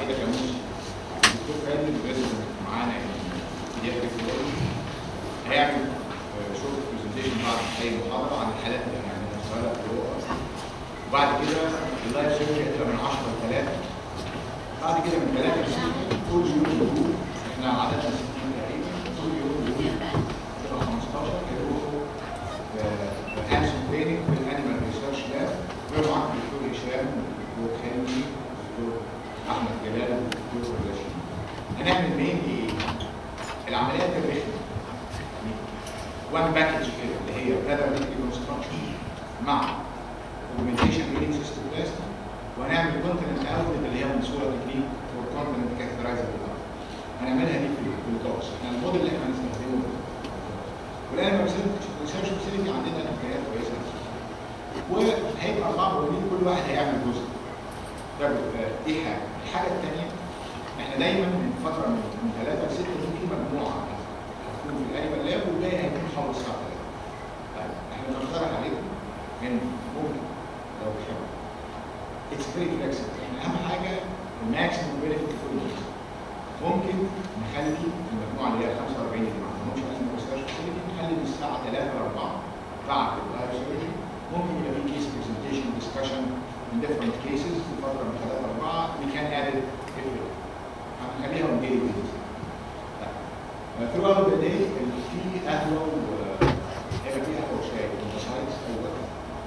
كده كموس الدكتور فادي البريزنت معانا بيدرس هيعمل شورت برزنتيشن بعد اي محاضره عن الحالات اللي احنا هنشتغلها في الوقت وبعد كده اللايف سيرجري هتبقى من 10 ل 3 بعد كده من 3 ل 6 كل يوم دول احنا عددنا 60 تقريبا كل يوم دول هتبقى 15 يروحوا هانسون تريننج في الانيمال ريسيرش لاب ويبقى معاك الدكتور هشام والدكتور خالدي والدكتور احمد جلال والدكتور رشيد هنعمل مين ايه؟ العمليات الرخمه وان باكج كده اللي هي بلادر ريكونستراكشن مع اوجمنتيشن ريلينج سيستم تيست وهنعمل كونتنت اوت اللي هي منصوره تكنيك فور كونتنت كاتيجرايزر هنعملها دي في الدوكس احنا الموديل اللي احنا هنستخدمه ده والان ريسيرش فاسيلتي عندنا امكانيات كويسه وهيبقى اربعه موجودين كل واحد هيعمل جزء ده دي حاجه الحاجه الثانيه احنا دايما من فتره من من ثلاثه لسته يكون في مجموعه هتكون في الانيمال لاب والباقي هيكون حول الساعه 3 طيب احنا بنقترح عليكم ان ممكن لو تحبوا اتس فيري فلكسبل احنا اهم حاجه الماكسيموم بينفيت فور ممكن نخلي المجموعه اللي هي 45 اللي ما عندهمش لازم ريسيرش فاسيلتي نخلي من الساعه 3 ل 4 بعد اللايف سيرجري ممكن يبقى في كيس برزنتيشن ديسكشن من different cases في فتره من 3 ل 4 we can add it if it هنخليها on daily basis. throughout the day في قهوه وهيبقى في قهوه وشاي ومسايدز اي وقت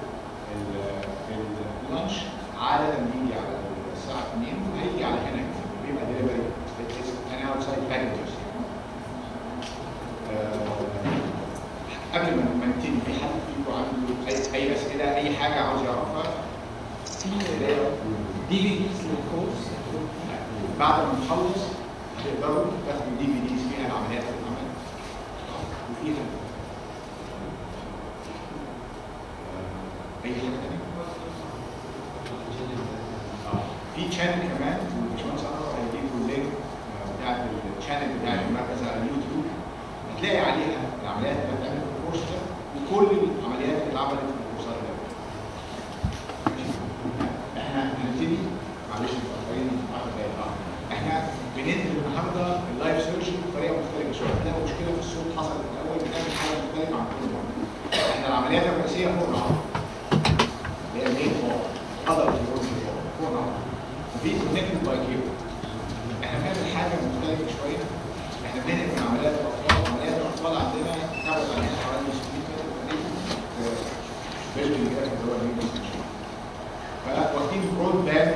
اللانش عاده بيجي على الساعه 2 وهيجي على هنا بيبقى دليفري انا اوتسايد باكجز قبل ما ما نبتدي في حد فيكم عنده اي اي اسئله اي حاجه عاوز يعرفها في دي في ديز للكورس بعد ما نخلص هتقدروا تاخدوا دي في ديز فيها العمليات اللي اتعملت وفيها اي حاجه ثانيه؟ في تشانل كمان الباشمهندس انور هيديكوا اللينك بتاعت التشانل بتاعت المركز على اليوتيوب هتلاقي عليها العمليات اللي بتعمل في الكورس ده وكل العمليات اللي اتعملت في الكورسات ده ماشي؟ احنا هنبتدي معلش متاخرين 10 دقايق اه احنا بننقل النهارده اللايف سيرش بطريقه مختلفه شويه عندنا مشكله في الصوت حصلت في الاول بنعمل حاجه مختلفه عن كل مره احنا العمليات الرئيسيه فوق العظم اللي هي المين فوق قدر فوق فوق العظم وفي كونكتد باي كيبل احنا بنعمل حاجه مختلفه شويه احنا بننقل من عمليات الاطفال عمليات الاطفال عندنا تبعد عليها حوالي 600 متر تقريبا بيلدنج كده اللي هو المين فواخدين برود بان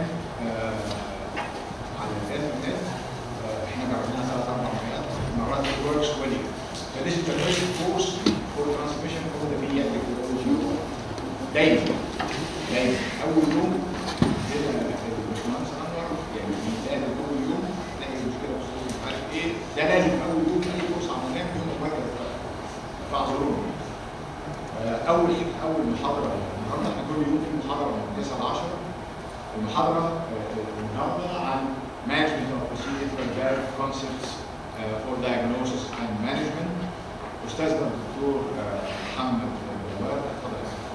على الانترنت آه، احنا جربناها ثلاث اربع مرات مرات it works well فديس is the first course for transmission for the pediatric urology دايما دايما اول يوم كده الباشمهندس انور يعني بيتقابل كل يوم تلاقي مشكله في الصوت مش عارف ايه ده لازم اول يوم اي كورس عملناه يوم واحد فاعذرونا آه، اول اول محاضره النهارده احنا كل يوم في محاضره من 9 ل 10 المحاضره آه، النهارده عن management of procedural valve concepts uh, for diagnosis and management استاذنا الدكتور آه، محمد جواد اتفضل يا أستاذ.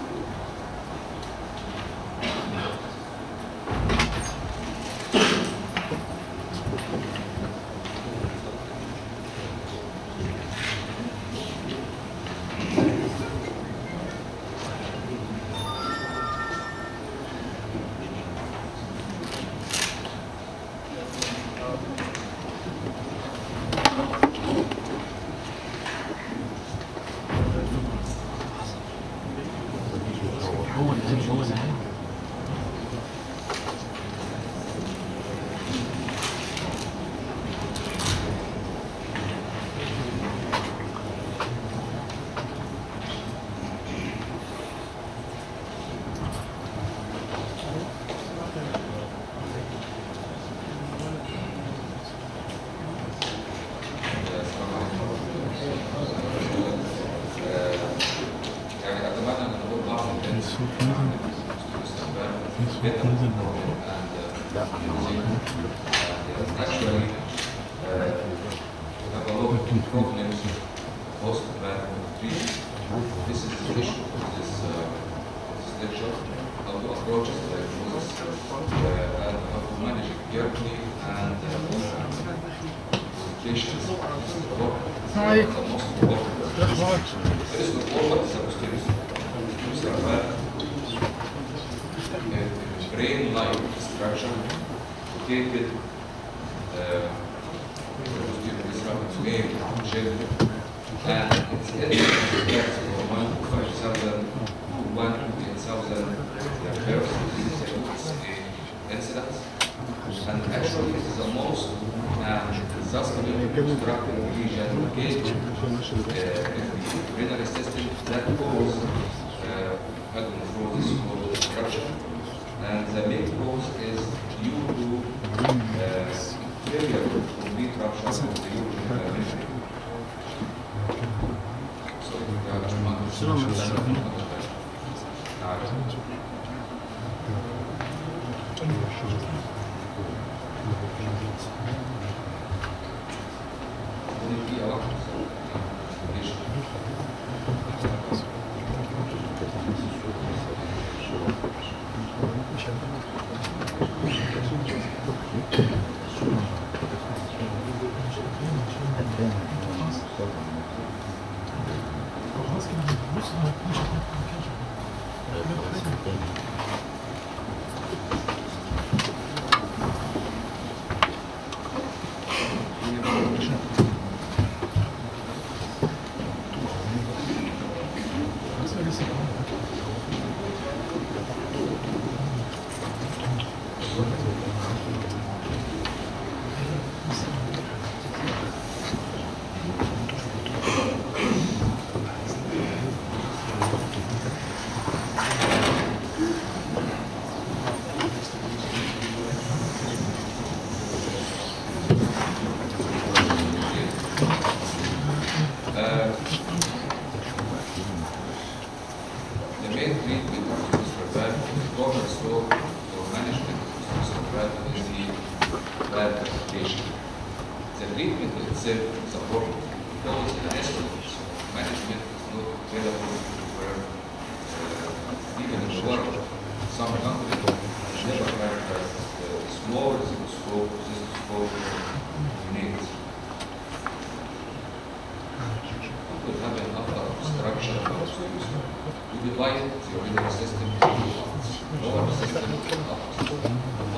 هو اللي هو اللي يعني اتمنى ان نقول بعض الصوت نزل الصوت نزل لا actually uh, have a lot of problems post treatment. This is the issue of this, uh, this lecture, how to approach the diagnosis uh, and how to manage it. carefully and uh, communications. Hi. The most important. There is no forward is a posterior. Posterior brain-like structure located uh, posterior visceral brain gel and its index from 1 to 5,000 to 1 to 10,000 hertz. This is a good incidence. And actually, it is the most uh, disastrous obstructive region located uh, in the renal system that cause uh, hydronephrosis or obstruction. And the main cause is due to uh, failure of complete rupture of the urinary membrane. So, دقيقة واحدة ليش؟ Uh, The main treatment of cerebral cornerstone for management of cerebral is the blood application. The treatment itself is important because the instruments of management is not available where uh, even in the world, some countries never have uh, small scope, scope units. could have an upper obstruction of obstruction. We divide the urinary system into two parts. Lower system and upper system.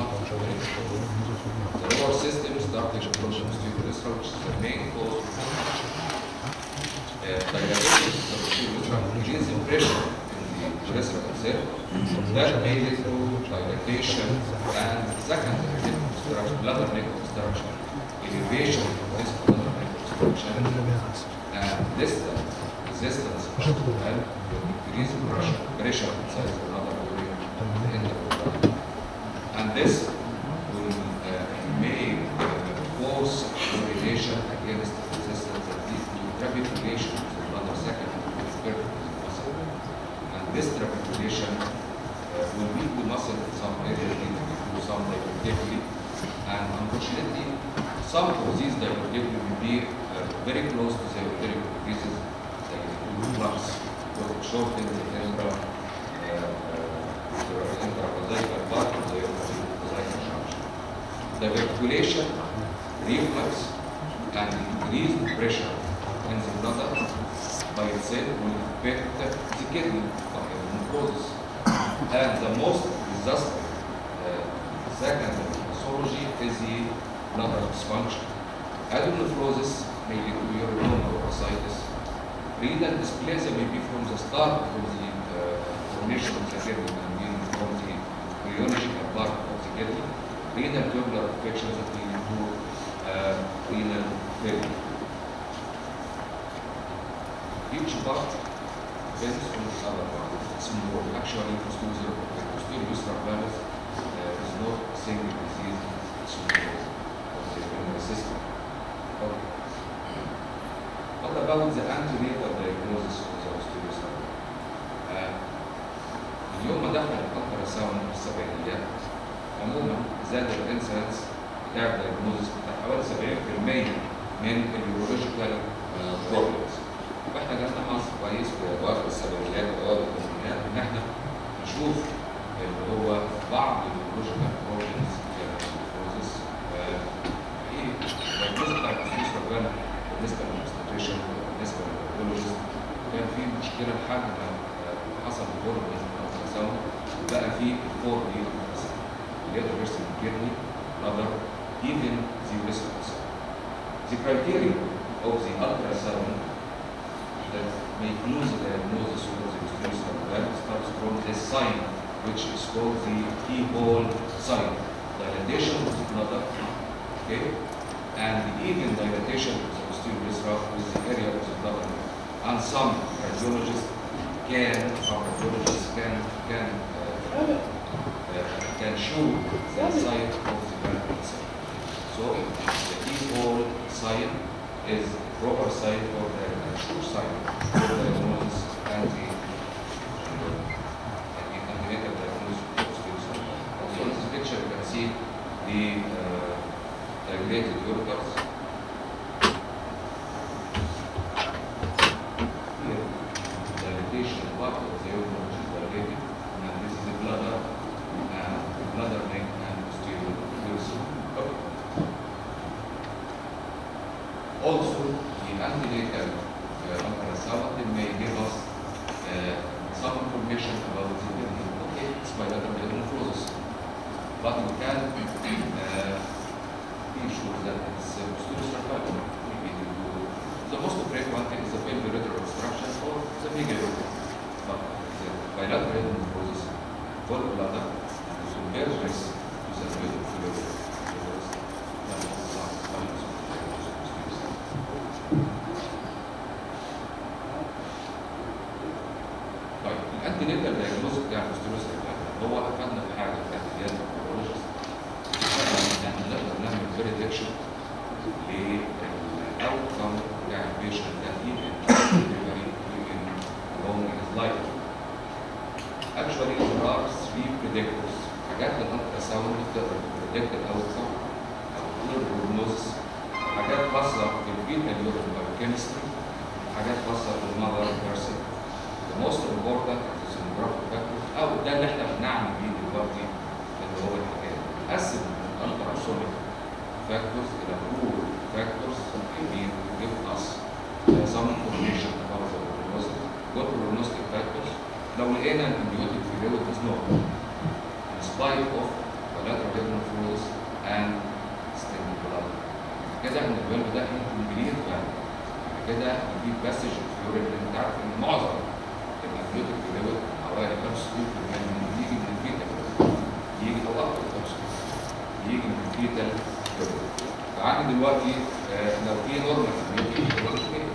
The lower system starting from the posterior visceral, which is the main cause of uh, dilation of the posterior visceral, increasing pressure in the visceral itself. That may lead to dilatation and second obstruction, bladder neck obstruction, elevation of this bladder neck obstruction and distance, resistance of the valve will increase pressure, pressure inside the bladder during the end of the bladder. And this will uh, make uh, force urination against resistance that leads to trabeculation of the bladder second to the muscle. And this trabeculation uh, will weak the muscle in some areas, leading to some divertibility. And unfortunately, some of these divertibility will be uh, very close to the urinary increases, like the plus, or shorten the intra, uh, uh, intravascular part of the urinary junction. The ventilation, reflux, and increased pressure in the bladder by itself will affect the kidney by necrosis. And the most disastrous uh, second pathology is the bladder dysfunction. Adenomyosis may lead to urinary or ascites. Renal dysplasia may be from the start of the uh, formation of the kidney, I mean from the embryological part of the kidney. Renal tubular infections that lead to uh, renal failure. Each part depends on the other part. It's more actually posterior posterior visceral valves uh, is not a single disease. It's more of the renal system. Okay. What about the antenatal diagnosis of the osteoarthritis? آه، من يوم ما دخل الالترا ساوند في السبعينيات عموما زاد الانسنس بتاع الدايجنوزس بتاع حوالي 70% من اليورولوجيكال بروبلمز واحنا جالنا حظ كويس في اوائل السبعينيات واوائل الثمانينات ان احنا نشوف اللي هو بعض اليورولوجيكال بروبلمز together versus kidney, bladder, even the results. The criteria of the ultrasound that may close the diagnosis of the obstetrical valve starts from the sign, which is called the keyhole sign, dilatation of the bladder, okay, and even dilatation of the posterior viscera with the area of the bladder. And some cardiologists can, some cardiologists can, can, uh, uh, can show the site of the valve itself. So the keyhole sign is proper sign for the true sign for the diagnosis and the and the antenatal diagnosis of posterior viscera. Also in this picture you can see the uh, dilated ureters. Here, dilatation part of the ureter which is dilated, and this is the bladder, and the bladder neck and posterior ureter. Okay. Also, the antenatal uh, ultrasound may give us uh, some information about the kidney. Okay, it's bilateral nephrosis, but we can uh, be sure that it's uh, posterior cervical. Maybe the, the most frequent is the pelvic obstruction or the megalural. But the bilateral nephrosis for bladder converges to the pelvic nephrosis. That is some signs of posterior cervical. طيب الانتينيتال دايجنوستيك بتاع البوستيروس هو افادنا في حاجه بتاعت الجهاز البيولوجيست ان نقدر نعمل بريدكشن للاوتكم بتاع البيشنت ده even delivery even along his life. Actually there are three predictors حاجات الالترا ساوند بتقدر تبريدكت الاوتكم او تقول البروجنوزس حاجات خاصه بالفيتال يورين بايوكيمستري حاجات خاصه بالمذر بيرسون the most important is the demographic factors او ده اللي احنا بنعمل بيه دلوقتي اللي هو الحكايه قسم الالتراسونيك factors الى four factors may give us uh, some information about the prognosis what prognostic factors لو لقينا الامبيوتيك فلويد is normal in spite of bilateral nephrosis and stem blood كده ان الفالف ده incomplete valve كده في باسج في اليورين اللي انت عارف ان معظم الامبيوتيك فلويد حوالي 65% منه يجي من الفيتال يجي او اكتر 65 يجي من الفيتال فلويد فعندي دلوقتي آه، لو في نورمال امبيوتيك فلويد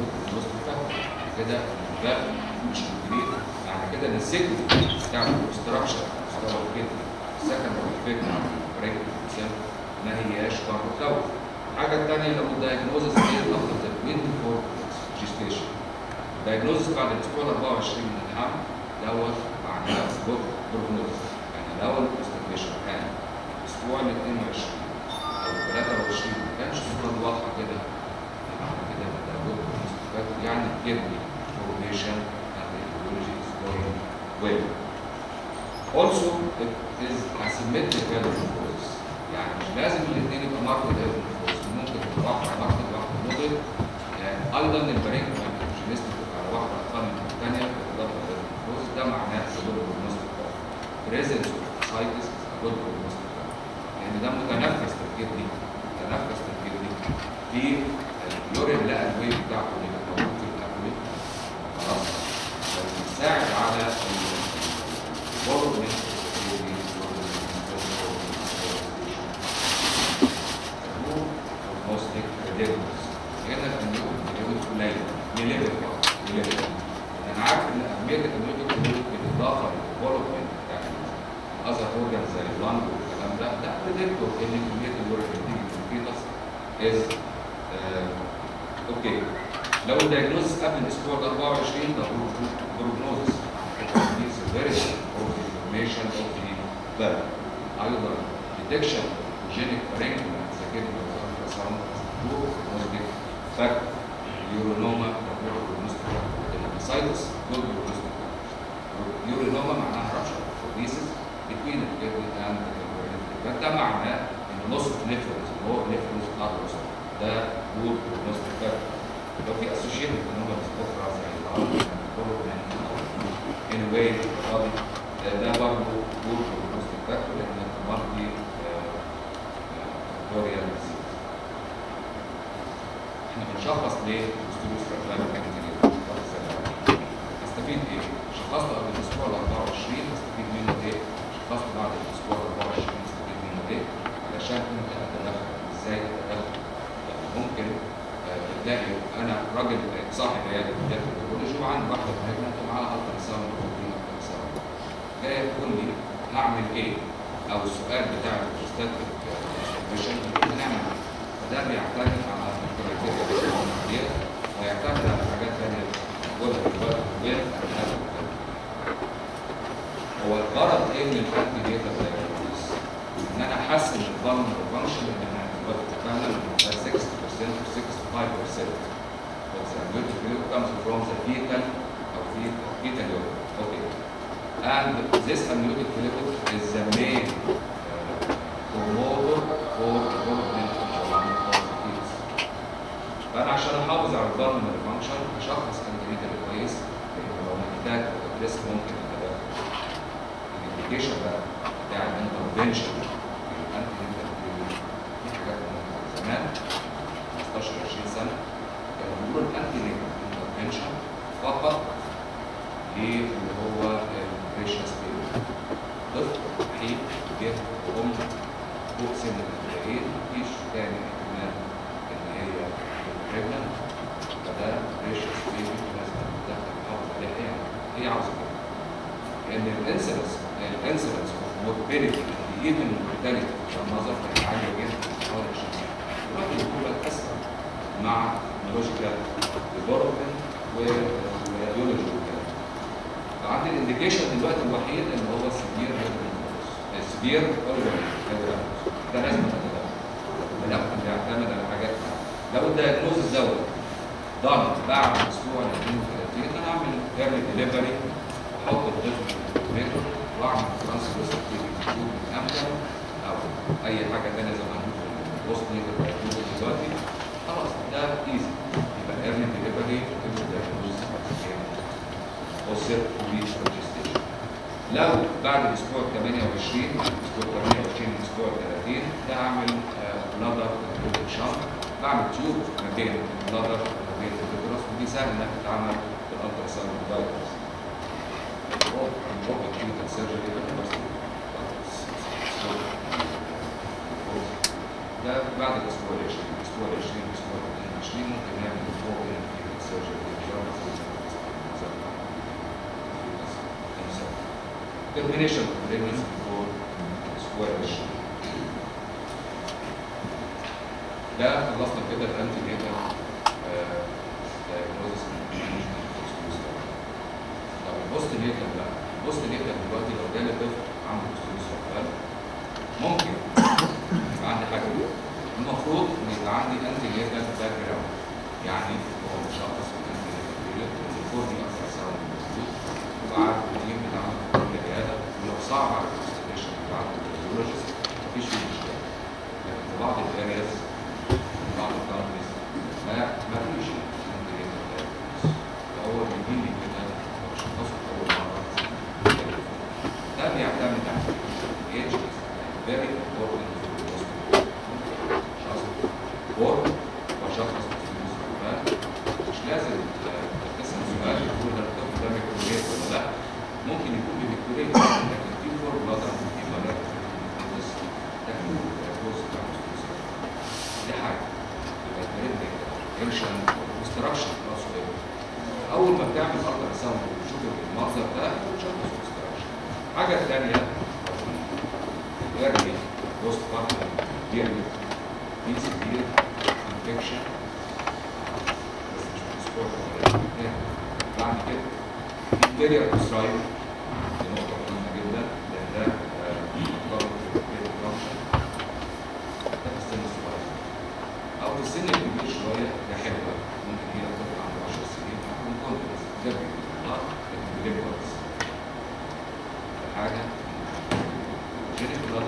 كده الفالف مش كومبليت يعني كده ان السيجنال بتاع الاوبستراكشن مستوى الكدني السكندري افكت على البريك ما هياش برضه الحاجه الثانيه لو الدايجنوزس هي الاخطر تكوين فور جيستيشن الدايجنوزس بعد الاسبوع 24 من الحمل دوت معناه بروجنوز يعني لو الاستيميشن كان الاسبوع ال 22 او 23 ما كانش الصوره واضحه كده يبقى احنا كده ده بروجنوز يعني كدني فورميشن and the etiology is going well. Also, it is asymmetrical nephrosis. يعني مش لازم الاثنين يبقى ماركت nephrosis. ممكن تبقى واحده ماركت واحده موديل. ايضا البرينك جينيست تبقى على واحده اقل من الثانيه بالاضافه للنفروز ده معناه حدود بروجنوستيك بريزنس اوف سايتس حدود بروجنوستيك لان ده متنفس تفكيرني متنفس تفكيرني في اليورين لقى الويف بتاعته اللي كان موجود في الابويب خلاص بيساعد على البولومنت بروجنوستيك ريديكولس هنا الكميوت الكميوت قليل يليفل يليفل انا عارف ان اهميه الكميوت بالاضافه للديفلوبمنت بتاع الاذر اورجانز زي اللنج والكلام ده ده بريدكتور ان كميه الورك اللي بتيجي من الفيتس از اوكي لو الدايجنوز قبل الاسبوع ال 24 ده بروجنوزس is very of the information of the valve ايضا detection of genic parenchyma اذا كان ultrasound prognostic factor اليورونوما prognostic factor الهيباتيتس good prognostic factor اليورونوما معناها rupture of pieces between the kidney and the liver ده معناه ان loss of nephrons اللي هو nephrons are lost ده good prognostic factor لو في associated anomalies اخرى زي الهارت in a way body ده برضه good prognostic factor فاكتور ان مالتي فيكتوريال ديزيز احنا بنشخص ليه الاستروس فراجلايل كانتيلير هستفيد ايه؟ شخصته قبل الاسبوع ال 24 هستفيد منه ايه؟ شخصته بعد الاسبوع ال 24 هستفيد منه ايه؟ علشان انت اتدخل ازاي اتدخل يعني ممكن آه، تلاقي انا راجل صاحب عياده في مجال البيولوجي وعندي واحده بريجننت ومعاها الترا ساوند وبروتين الترا ساوند جاي تقول لي هعمل ايه؟ او السؤال بتاع البروستاتيك مانستربيشن هنعمل ايه؟ فده بيعتمد على الكرايتيريا ديت ويعتمد على حاجات ثانيه بقولها دلوقتي وين هو الغرض ايه من الانتي ديتا دايجنوستس؟ ان انا احسن الفالن فانكشن اللي احنا دلوقتي اتفقنا من 60% to 65% of the amniotic fluid comes from the fetal or fetal fetal urine. Okay. And this amniotic fluid is the main uh, promoter for development of the lung of the fetus. فانا عشان احافظ على الفالنرال فانكشن اشخص انتيميتر كويس لان لو محتاج ريسك ممكن اتدخل. الانديكيشن بقى بتاع الانترفنشن في الانتيميتر في حاجات مهمه زمان 15 20 سنه كانوا بيقولوا الانتيميتر انترفنشن فقط للي هو البريشس بيبي طفل وحيد جه وام فوق سن الاربعين مفيش تاني احتمال ان هي بريجننت فده بريشس بيبي لازم تدخل تحافظ عليها هي هي عاوزه كده لان الانسلنس الانسلنس اوف موربيديتي ايفن مورتاليتي المنظر كانت عاليه جدا حوالي 20 سنه دلوقتي الدكتور اسرع مع التكنولوجيكال ديفلوبمنت والراديولوجي وكده فعندي الانديكيشن دلوقتي الوحيد اللي هو السيفير السيفير ده لازم نتدخل لا بيعتمد على حاجات لو الدايجنوز دوت ضغط بعد اسبوع ل 32 انا اعمل ايرلي ديليفري احط الطفل في الكمبيوتر واعمل ترانسفيرس من امكن او اي حاجه ثانيه زي ما هنقول في البوست نيتال دايجنوز دلوقتي خلاص ده ايزي يبقى ايرلي ديليفري تبدا دايجنوز وصل ريتش ريجستريشن لو بعد الاسبوع 28 اسبوع 28 اسبوع 30 ده اعمل بلادر شنط بعمل تيوب ما بين البلادر وما بين الفيتروس ودي سهل انها تتعمل بالالترا ساوند دايجنوز روبوت كيميكال سيرجري ده بعد الاسبوع ال 20 الاسبوع ال 20 الاسبوع ال 22 ممكن نعمل فوق كيميكال سيرجري termination of pregnancy before square issue. ده خلصنا كده الانتي نيتال diagnosis طب البوست نيتال بقى البوست نيتال دلوقتي لو جالي طفل عنده بوستيريوس ممكن يبقى عندي حاجه المفروض ان يبقى عندي انتي نيتال باك جراوند يعني هو مشخص بالانتي نيتال بيريد المفروض دي اكتر ساوند موجود وقعد التيم بتاع العياده ولو صعب على الانستليشن بتاع الراديولوجيست مفيش فيه مشكله لكن في بعض الارياز في بعض الكونتريز ما ما فيش انتي نيتال diagnosis. فهو بيجي لي كده بشخصه اول مره ده بيعتمد على الايدج very important for the hospital. شخص or بشخص بسيوس مش لازم آه، تسال سؤال تقول ده الطفل ده ميكروبيت ولا لا ممكن يكون بميكروبيت لكن في فور بلادر في بلاد بس لكن الكورس بتاع البسيوس. دي حاجه يبقى البريد انشن كونستراكشن اول ما بتعمل الترا ساوند وتشوف المنظر ده بتشخص كونستراكشن الحاجه الثانيه early postpartum period في severe infection بس مش بالاسبوع الأولاني. بعد كده في بيريا كوسترايل دي نقطة مهمة جدا لأن ده آه، مرتبط بالبيريا فانكشن ده في السن الصغير أو في السن الكبير شوية ده حلو بقى. ممكن هي طفل عنده 10 سنين يكون كونتنس ده بيطلع لكن بيليبرز حاجة genetic blood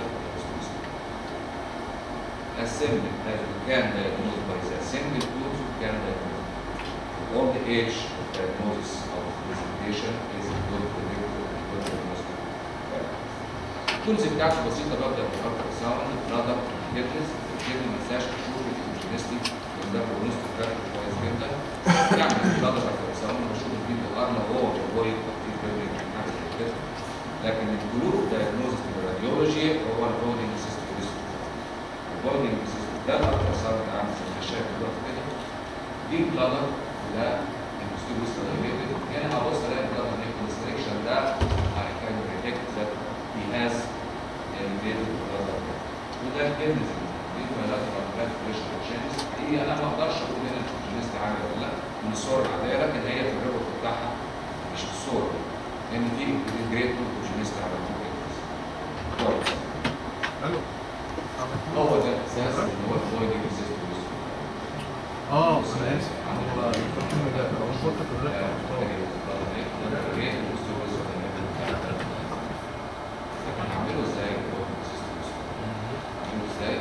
assembly as we can diagnose by the assembly tools we can diagnose. All the age of diagnosis of presentation is a good predictor and good diagnostic factor. التولز بتاعته بسيطه ببدا بالالترا ساوند برادر كيدنس الكيدني ما تنساش تشوف الايمجينستي لان ده بروجنوستيك فاكتور كويس جدا يعني برادر الترا ساوند بشوف البيت الارنب وهو بيبويض في فيبرين حاجه زي كده لكن الجلوب دايجنوزس في الراديولوجي هو البودنج سيستم البودنج سيستم ده الالترا ساوند عامل زي ما شايف دلوقتي كده دي بلادر ده المستوى ريليتد هنا هبص الاقي بلادر نيكولاس ريكشن ده I can predict that he has elevated blood level. وده الكنز دي bilateral blood pressure changes هي انا ما اقدرش اقول ان الجينيست عالي ولا لا من الصور العاديه لكن هي في الريبورت بتاعها مش في الصور لان في جريد جينيست على الكنز كويس الو هو ده اساس ان هو البوينج سيستم اه انا اسف هو الفيلم ده لو مش قلت في الرقم هعمله ازاي هعمله ازاي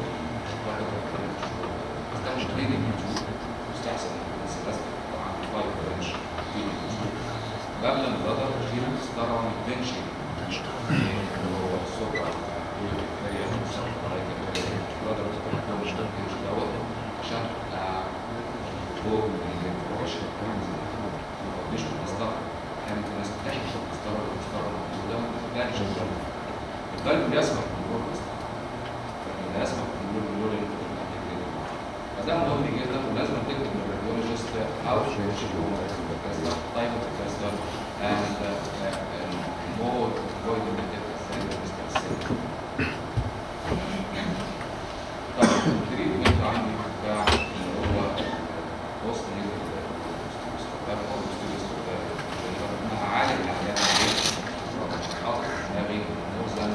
استخدم تريدنج مستحسن بس بس طبعا فايف برانش قبل البرادر تجيب طبعا بنشي اللي هو السكر عشان فوق الفرش مش بتستغرب كانت الناس بتحكي بتستغرب بتستغرب وده ده مش القلب القلب بيسمع بالنور بس لكن لا يسمع بالنور بالنور اللي بتقول عليه كده فده مهم جدا ولازم تكتب للراديولوجيست how to do the type of tester and uh, uh, more avoiding the test طيب التريتمنت عندي بتاع اللي هو وسط هعالج العيان عليه حاطط في دماغي مور ذان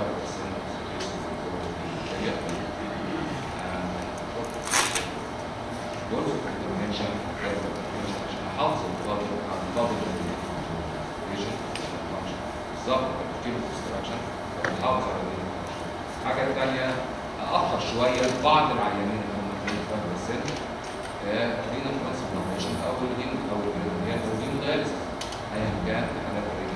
25% جزء الديمنشن عشان احافظ الفضل على الفضل بالظبط التفكير في الاستراكشن احافظ على الدنيا الحاجه الثانيه اخر شويه بعض العيانين اللي هم في فرق السن رينا ترانسبلانتيشن او الرين او الرين او الرين دايلسيس ايا كان حالات الرين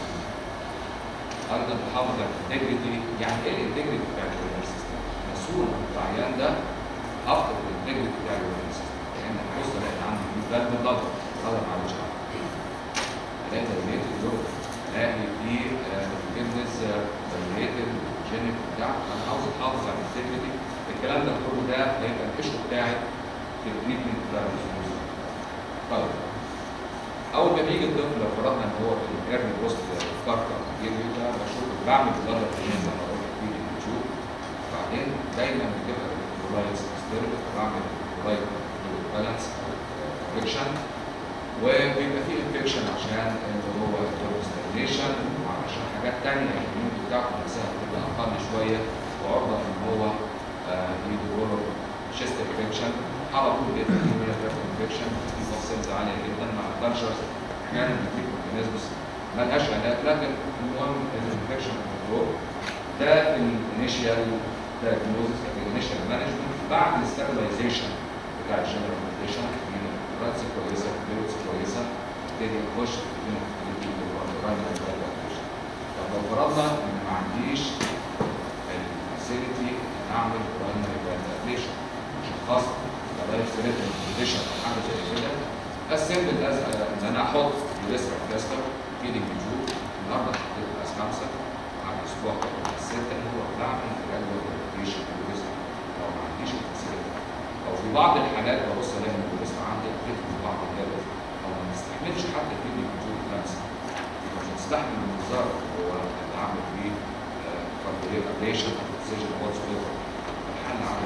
ايضا تحافظ على الانتجريتي يعني ايه الانتجريتي بتاع الرين سيستم؟ مسؤول العيان ده افضل الانتجريتي بتاع الرين سيستم لان بص الاقي عندي في بلاد بلادر بلادر معلش الاقي تربيه الدور الاقي في جنس ريليتد جينيك بتاع انا عاوز احافظ على الانتجريتي الكلام ده كله ده هيبقى الايشو بتاعي في التريتمنت بتاع الفلوس طيب اول ما بيجي الطفل لو فرضنا ان هو في الايرلي بوست كاركر بيجي ده بشوف بعمل بلادر كلين زي ما قلت في اليوتيوب بعدين دايما بتبقى الكولايتس ستيرل بعمل كولايت بالانس فيكشن وبيبقى فيه انفكشن عشان اللي هو ستاجنيشن وعشان حاجات تانية الاميون بتاعته نفسها بتبقى اقل شويه وعرضه ان هو يجي له شيست انفكشن على طول بيبقى فيه ميلر انفكشن في باسيلز عاليه جدا مع الكالشرز احيانا بتجيب اورجانيزمز ملهاش علاج لكن المهم الانفكشن كنترول ده الانيشال دايجنوزس الانيشال مانجمنت بعد الاستابلايزيشن بتاع الجنرال كونديشن راتس كويسه بيروتس كويسه تبتدي نخش في البرايمري طب لو فرضنا ان ما عنديش الفاسيلتي ان اعمل برايمري فاليديشن خاص لايف ثريتن كونديشن او حاجه زي كده السيمبل از ان انا احط يوريسترا كلاستر فيدنج تيوب النهارده حطيت اس 5 على الاسبوع السته هو بعمل جدول فاليديشن يوريسترا لو ما عنديش الفاسيلتي او في بعض الحالات ببص الاقي ان اليوريسترا عندي افكت في بعض الجدول او ما بيستحملش حتى الفيدنج تيوب خمسه مش مستحمل المنظار هو اتعامل فيه كاربوليت ابليشن او اكسجين واتس الحل عامل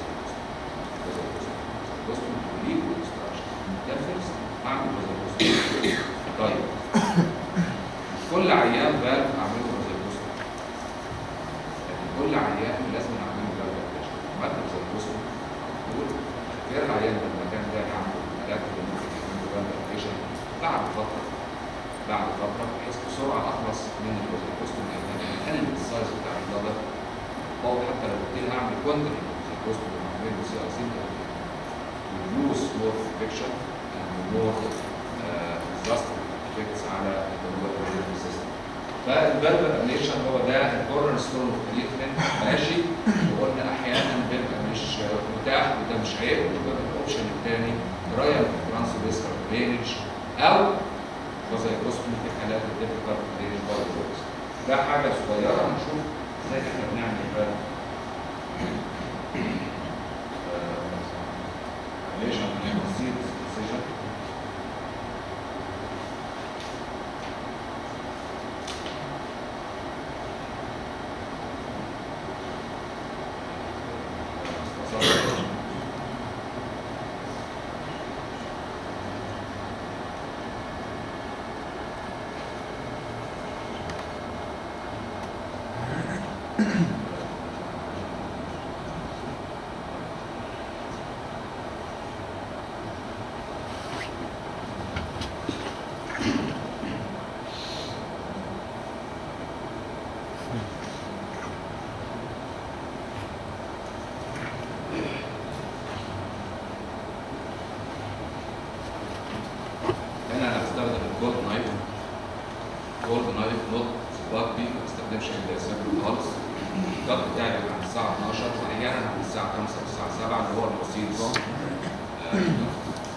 بص ليه والاستراكشر ده فيرست اعمل بازل طيب كل عيان بال اعمله بازل لكن كل عيان لازم اعمله بازل عملت بازل دول غير العيان لما كان ده عنده علاج اللي ممكن يعمل بازل بعد فتره بعد فتره بحيث بسرعه اخلص من البازل بوست اقلل السايز بتاع البلدر او حتى لو قلت لي اعمل كوانتيتي بوست بعمله سي ار سي reduce more infection and more uh, disaster effects على اللي هو الريليف سيستم. فالفالف ابليشن هو ده الكورنر ستون اوف تريتمنت ماشي وقلنا احيانا بيبقى مش متاح وده مش عيب ويبقى الاوبشن الثاني رايل ترانس فيسكال درينج او وزيكوستومي في حالات الديفيكالت درينج بايوز ده حاجه صغيره هنشوف ازاي احنا بنعمل فالف ابليشن من بسيط سيشن هنا انا هستخدم الجولد نايف جولد نايف نوت سباك بي ما بستخدمش السيرفر خالص الضغط بتاعي بيبقى عند الساعه 12 واحيانا عند الساعه 5 والساعه 7 اللي هو البسيط آه،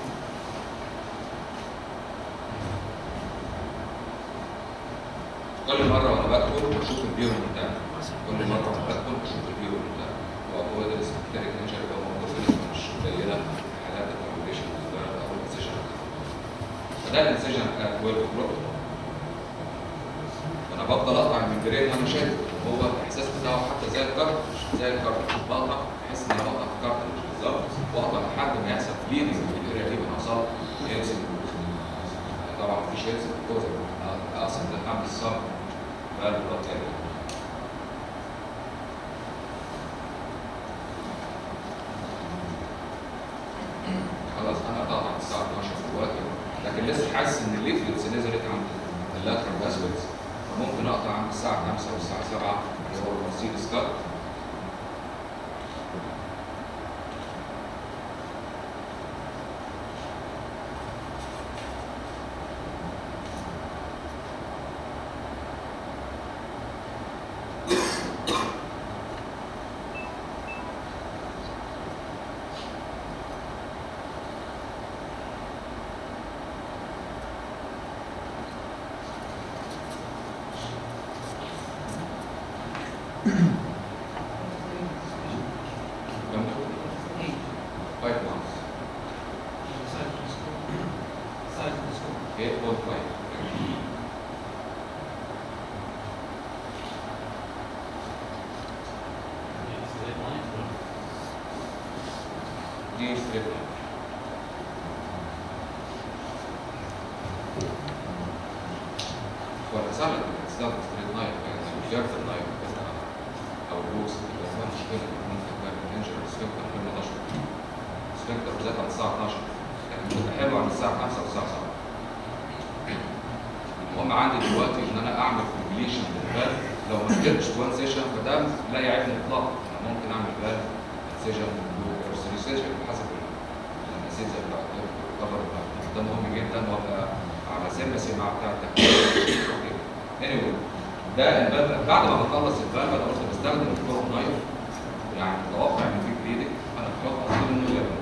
كل مره وانا بدخل بشوف البيرو بتاعي كل مره وانا بدخل بشوف البيرو بتاعي وهو ده السكرتيري نيتشر اللي هو موجود في نسبه مش قليله في حالات الكوميونيكيشن او الانسيشن فده الانسيشن بتاع 12 بلوك انا بفضل اقطع الممبرين وانا شايف هو الاحساس بتاعه حتى زي الكارت زي الكارت بقطع احس ان انا بقطع الكارت مش بالظبط واقطع لحد ما يحصل بليدنج في الاريا دي من اعصاب هيلسن طبعا مفيش هيلسن كوز اقصد لحد الصبر فالبلوك اريا خلاص انا قطعت عند الساعه 12 دلوقتي لكن لسه حاسس ان الليفلتس نزلت عند اللاترال باسويتس فممكن اقطع عند الساعه 5 والساعه 7 اللي هو المرسيدس كات كم 5 months 8.5 دي ستريب ولا سهل انك تستخدم ستريت نايف يعني مش جارت النايف او البوكس بس ما مشكله ممكن تعمل انجر سفنكتر في 11 سفنكتر بالذات على الساعه 12 لكن بتبقى حلوه عند الساعه 5 والساعه 7 المهم عندي دلوقتي ان انا اعمل كومبليشن للفالف لو ما قدرتش وان سيشن فده لا يعيبني اطلاقا انا ممكن اعمل فالف سيشن او ثري سيشن حسب الاسيزه بتاعت الكفر بتاعت ده مهم جدا وابقى على سمسي مع بتاع التحليل anyway ده الفالف بعد ما بخلص الفالف انا قلت بستخدم الكورب نايف يعني متوقع ان في بليدنج انا بحط اصلا انه يبقى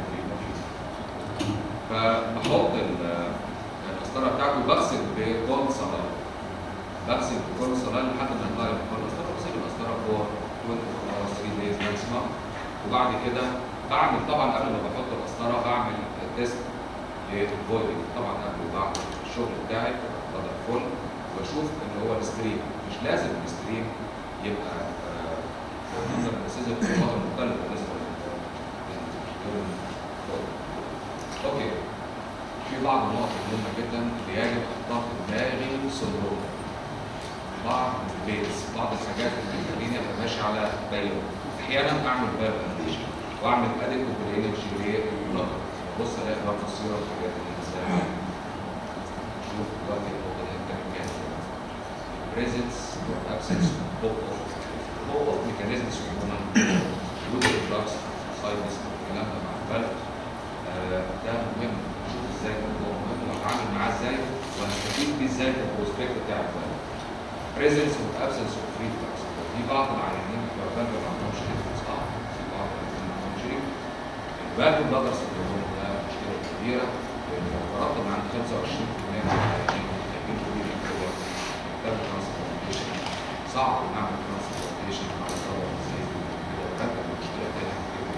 فبحط ال- القسطره بتاعته وبغسل بكل صلاة بغسل بكل صلاة لحد ما يطلع لي بكل قسطره بسيب القسطره فور 24 hours 3 days ماكسيمم وبعد كده بعمل طبعا قبل ما بحط القسطره بعمل تيست للبويلنج طبعا قبل وبعد الشغل بتاعي بضرب فل واشوف اللي هو الستريم مش لازم الستريم يبقى منظر الاساسي بخطوات مختلفه بالنسبه لل اوكي في بعض النقط مهمه جدا اللي يجب احطها في دماغي سندروم بعض البيتس بعض الحاجات اللي بتخليني ابقى ماشي على بالي احيانا اعمل باب انيميشن واعمل اديت وبرينج للنقط بص الاقي برضه الصوره والحاجات اللي ازاي شوف دلوقتي النقطه دي انت جاهز presence or absence of of of mechanisms عموما وجود الفلكس سايدس الكلام ده مع البلد آه، ده مهم نشوف ازاي الموضوع مهم وهتعامل معاه ازاي وهستفيد بيه ازاي في البروسبكت بتاع البلد presence of absence of reflux في بعض العيانين لو كان ما عندهمش reflux اه في بعض العيانين ما عندهمش reflux الباقي بلادر سندروم ده مشكله كبيره لان لو فرضنا ان عند 25% من العيانين محتاجين كبير هو محتاج ترانسبلانتيشن صعب نعمل ترانسبلانتيشن على صور زي كده وكانت المشكله تاني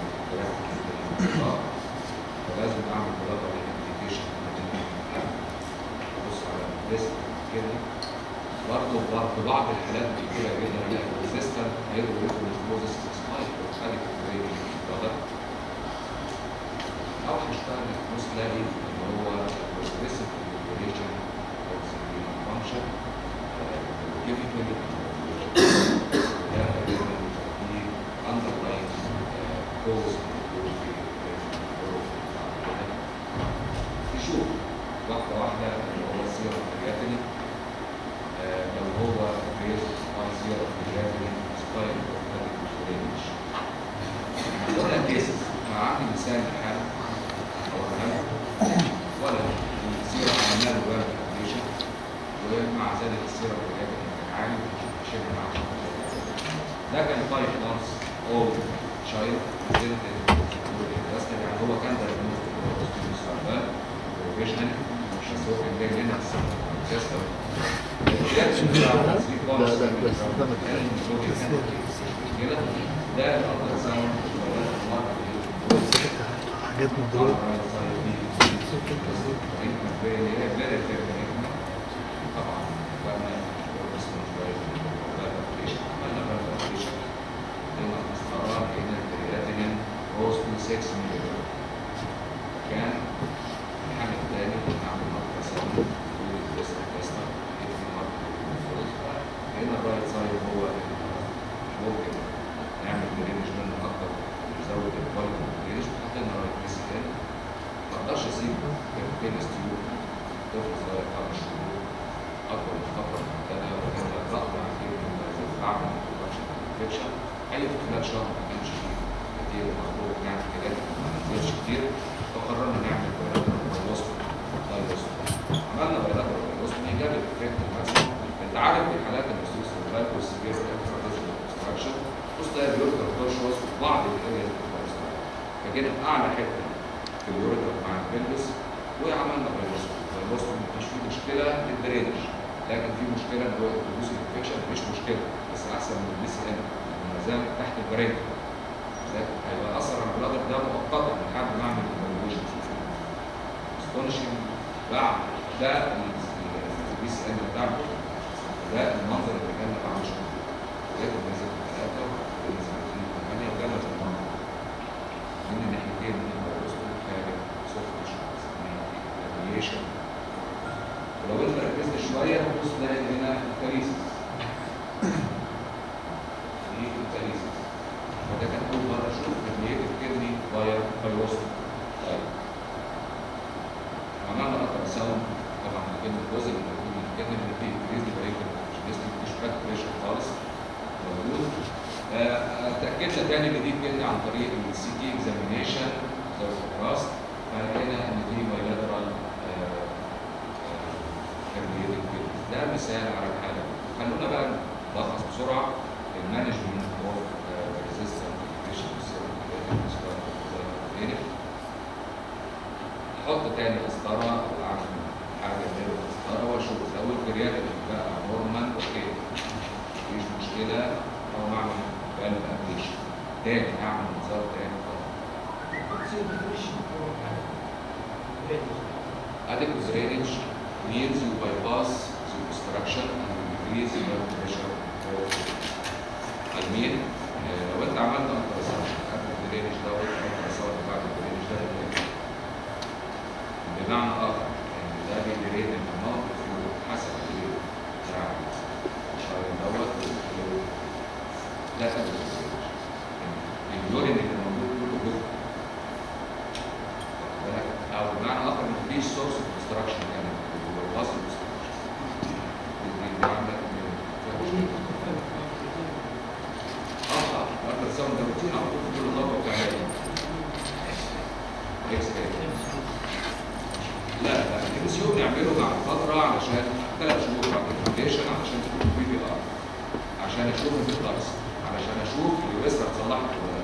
فلازم اعمل بلادر ايدنتيفيكيشن بص على الريسك كده برضه في بعض الحالات كتيرة جدا هنلاقي ريزيستنت هيدروكلوزيس سبايك وتخلي في البلادر او هشتغل بص تلاقي اللي هو بروجريسيف ريجوليشن اوف فانكشن كيميكال ده في اندرلاين كوز تشوف واحده واحده اللي هو السيرم الكرياتينين لو هو بيز اون سيرم الكرياتينين سبايك رينج قلنا كيسز مع عندي مثال حال او حال ولا السيرم عملنا له بقى كالكوليشن ومع ذلك السيرم الكرياتينين كان عالي شبه مع ده كان 5 مانثس اولد تشايلد بس يعني هو كان ده المستقبل بروفيشنال بس هو كان جاي لنا سيستم ده الالترا ساوند حاجات مضروبة طبعا بقى اسمه شويه عملنا بقى لما استقرار هنا الكرياتين روز 6 ملي كان الحل الثاني نعمل مركز ساوند والتست تيستر هنا الرايت سايد هو ممكن نعمل درينج منه اكتر نزود الكواليتي درينج حطينا رايت بيس تاني ما اقدرش اسيب كابتن ستيو طفل صغير خمس شهور اكبر من فتره محدده وكان الضغط على كده بعمل انتروبكشن انفكشن اي في خلال شهر ما كانش فيه كتير مخلوق يعني كده ما نزلش كتير فقررنا نعمل بيلاترال وسط وسط عملنا بيلاترال وسط جاب الافكت مثلا انت عارف في حالات النصوص الغالب والسيفير كونستراكشن بص ده بيوركر كورشوس في بعض الاريا فجينا في اعلى حته في اليوريتر مع البلبس وعملنا بيلوست بيلوست مش فيه مشكله للدرينج لكن في مشكله ان هو الفلوس انفكشن مش مشكله بس احسن من البي سي ان ما زال تحت البريد لكن هيبقى اثر على البلادر ده مؤقتا لحد ما اعمل ايفالويشن استونشنج بعد ده البي سي ان بتاعته ده المنظر اللي كان بعد شهور لقيته نزل ثلاثه ونزل اثنين ثمانيه وجانا في المنظر من الناحيتين من الوسط خارج سفن راديشن ولو انت ركزت شويه هتبص تلاقي هنا كاريسيس دي الكاريسيس فده كان اول مره اشوف راديتد كدني فاير فايروستو طيب عملنا اكتر ساوند طبعا كان جزء من الكدني اللي فيه انكريز بريكر مش لسه مفيش باك بريشر خالص موجود اتاكدنا تاني ان دي الكدني عن طريق السي تي اكزامينيشن زي الراس فلقينا ان دي بايلاترال ده مثال على الحاله خلونا بقى نلخص بسرعه المانجمنت اوف ريزيستنت انفكشن احط تاني قسطره او اعمل حاجه غير القسطره واشوف لو الكرياتين بقى نورمال اوكي مفيش مشكله او اعمل قلب ابليشن تاني اعمل نظام تاني adequate drainage means you bypass the obstruction and increase the blood pressure I mean آه، لو انت عملت التراساوند قبل الدرينج ده والتراساوند بعد الدرينج ده بيبقى بمعنى اخر ان ده بيدرين المناطق الفلويد حسب الفلويد بتاع الشرايين دوت والفلويد ده سبب الدرينج اليورين اللي موجود كله جزء واخد بالك؟ او بمعنى اخر ان مفيش سورس اوف ديستراكشن يعني هو الوصل ديستراكشن دي عندك فيها مشكله اه اه الالتراساوند ده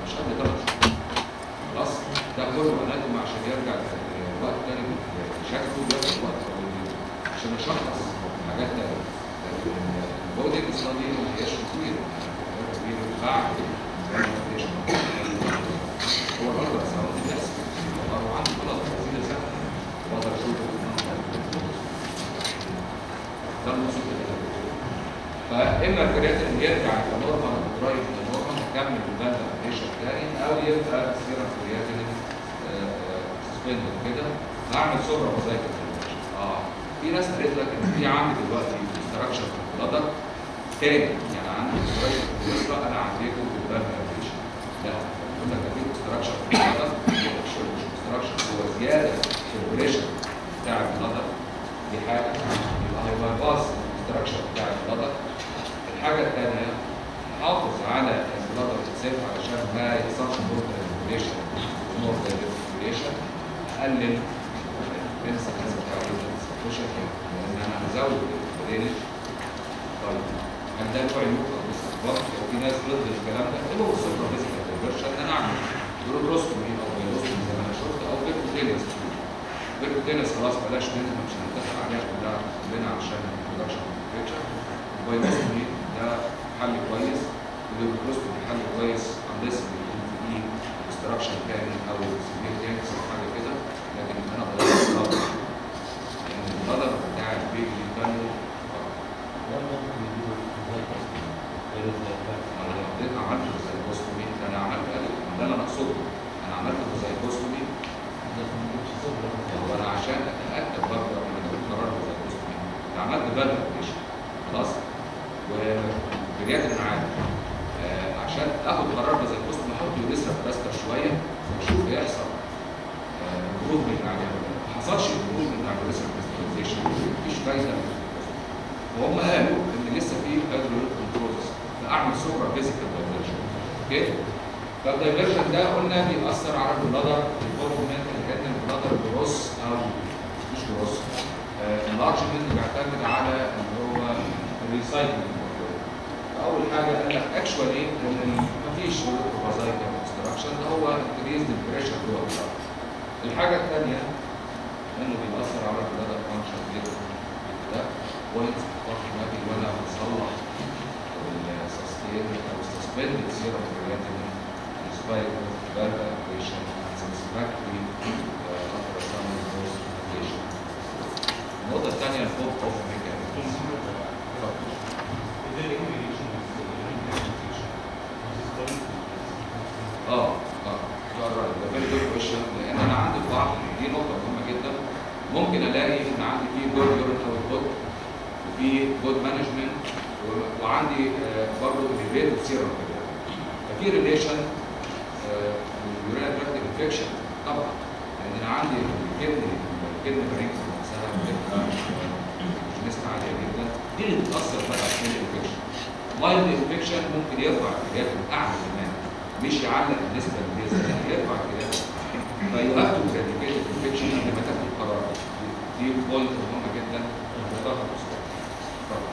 مش قبل ثلاث شهور خلاص ده كله اناتوم عشان يرجع آه، وقت تاني شكله بياخد وقت طويل جدا عشان اشخص حاجات تانية لكن البودي ستادي ما هياش كتير كبير بعد الفاليديشن هو الأكبر سنوات الناس هو عنده غلط 30 سنة وأقدر أشوفه ده المقصود بالفاليديشن فإما الكرياتين يرجع إلى نورمال قريب من النورمال نكمل الفاليديشن تاني أو يبقى سيرم كرياتين سسبندد كده هعمل سوبر موزايك اه في ناس قالت لك ان في عندي دلوقتي استراكشر في البلادر تاني يعني عندي استراكشر في البلادر انا عديته بالفاليديشن لا يقول لك في استراكشر في البلادر مش استراكشر هو زياده في البريشر بتاع البلادر دي حاجه يبقى هيبقى باص الاستراكشر بتاع البلادر الحاجه الثانيه حافظ على البلادر اتسيف علشان ما يحصلش نور ريجوليشن نور ريجوليشن اقلل الانسى بتاع السكوشن لان انا هزود الريليش طيب هل ده له عيوب او استخبار لو في ناس ضد الكلام ده اللي هو السوبر فيزيكال دايفرشن ان انا اعمل بروتروسكوبي او بيروسكوبي زي ما انا شفت او بيركوتينس بيركوتينس خلاص بلاش منها مش هنتفق عليها كلها كلنا عشان البرودكشن بيكتشر البيروسكوبي ده حل كويس والبروتروسكوبي حل كويس unless يكون فيه استراكشن تاني او سبيل تاني او حاجه كده لكن انا بغير الغلط لان الغلط بتاع البيبي ده انا حطيت عملت زي البوستومي انا عملت ده اللي انا اقصده انا عملت زي البوستومي وانا عشان اتاكد برضه قبل ما اخد قرار زي البوستومي انا عملت فاليديشن خلاص وبجد انا عارف آه عشان اخد قرار زي البوستومي احط يوريثرا بلاستر شويه واشوف يحصل امبروفمنت عليها ما حصلش امبروفمنت على اليوريثرا بلاسترايزيشن مفيش فايده وهم قالوا ان لسه في اجرول كنترولز فاعمل سوبر فيزيكال دايفرجن اوكي فالدايفرجن ده قلنا بيأثر على البلادر الفورمنت اللي كان البلادر جروس او مش جروس اللارجمنت بيعتمد على اللي هو الريسايكلينج اول حاجه قال لك اكشوالي ان مفيش فازايكال اوبستراكشن ده هو انكريز البريشر جوه البلادر الحاجه الثانيه انه بيأثر على البلادر فانكشن جدا ده بوينت فقط ولا بتصلح السستين او السسبند سيرم كرياتين inspired with valve application and satisfactory uh, ultrasound dose application. النقطة الثانية الفوق اوف ميكانيزم. اه اه you are right. ده very good question لان انا عندي بعض دي نقطة مهمة جدا ممكن الاقي ان عندي في جود يورين اوتبوت وفي جود مانجمنت وعندي آه برضه ريفيت سيرم ففي ريليشن اليورينال تراكت انفكشن طبعا لان انا عندي الكدني الكدني برينكس نفسها بتبقى نسبة عالية جدا دي اللي بتأثر بقى على الانفكشن مايلد انفكشن ممكن يرفع الكرياتين اعلى كمان مش يعلق النسبة اللي هي زي يرفع الكرياتين فيو هاف تو كريتيكيت الانفكشن قبل ما تاخد القرار دي بوينت مهمة جدا مختلفة طبعا